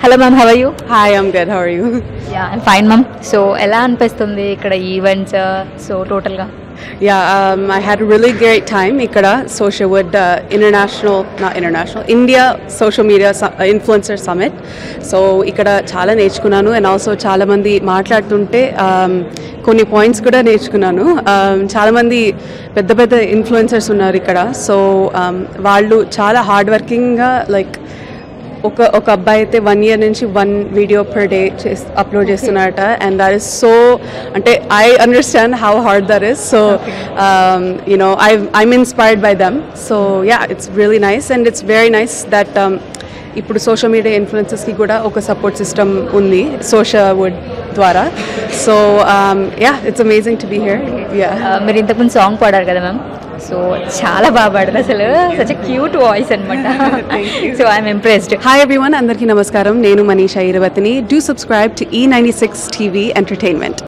Hello ma'am how you Hi, I'm good. How are you? Yeah fine ma'am so ఎలా అనిపిస్తుంది ఇక్కడ events so టోటల్గా Yeah, um, I had a really great time. Ikkada Social Wood uh, International, not international, India Social Media Su- uh, Influencer Summit. So ఇక్కడ చాలా నేర్చుకున్నాను and also చాలా మంది మాట్లాడుతుంటే um, కొన్ని పాయింట్స్ కూడా నేర్చుకున్నాను Um, చాలా మంది పెద్ద పెద్ద ఇన్ఫ్లుయెన్సర్స్ ఉన్నారు ఇక్కడ సో వాళ్ళు చాలా హార్డ్ వర్కింగ్గా లైక్ ఒక ఒక అబ్బాయి అయితే వన్ ఇయర్ నుంచి one video per day upload చేస్తున్నారట అండ్ దట్ ఈస్ సో అంటే I understand how hard that is so you know I I'm inspired by them so yeah it's really nice and it's very nice that ఇప్పుడు social మీడియా ఇన్ఫ్లుయెన్సెస్కి కూడా ఒక support system ఉంది social వుడ్ ద్వారా so yeah it's amazing to be here yeah మీరు ఇంతకుముందు సాంగ్ పాడారు కదా మ్యామ్ సో చాలా బాగా పాడారు అసలు సచ్ క్యూట్ వాయిస్ అనమాట so I'm impressed hi everyone అందరికీ నమస్కారం నేను మనీషా ఇరవతిని డూ సబ్స్క్రైబ్ టు ఈ నైంటీ సిక్స్ టీవీ ఎంటర్టైన్మెంట్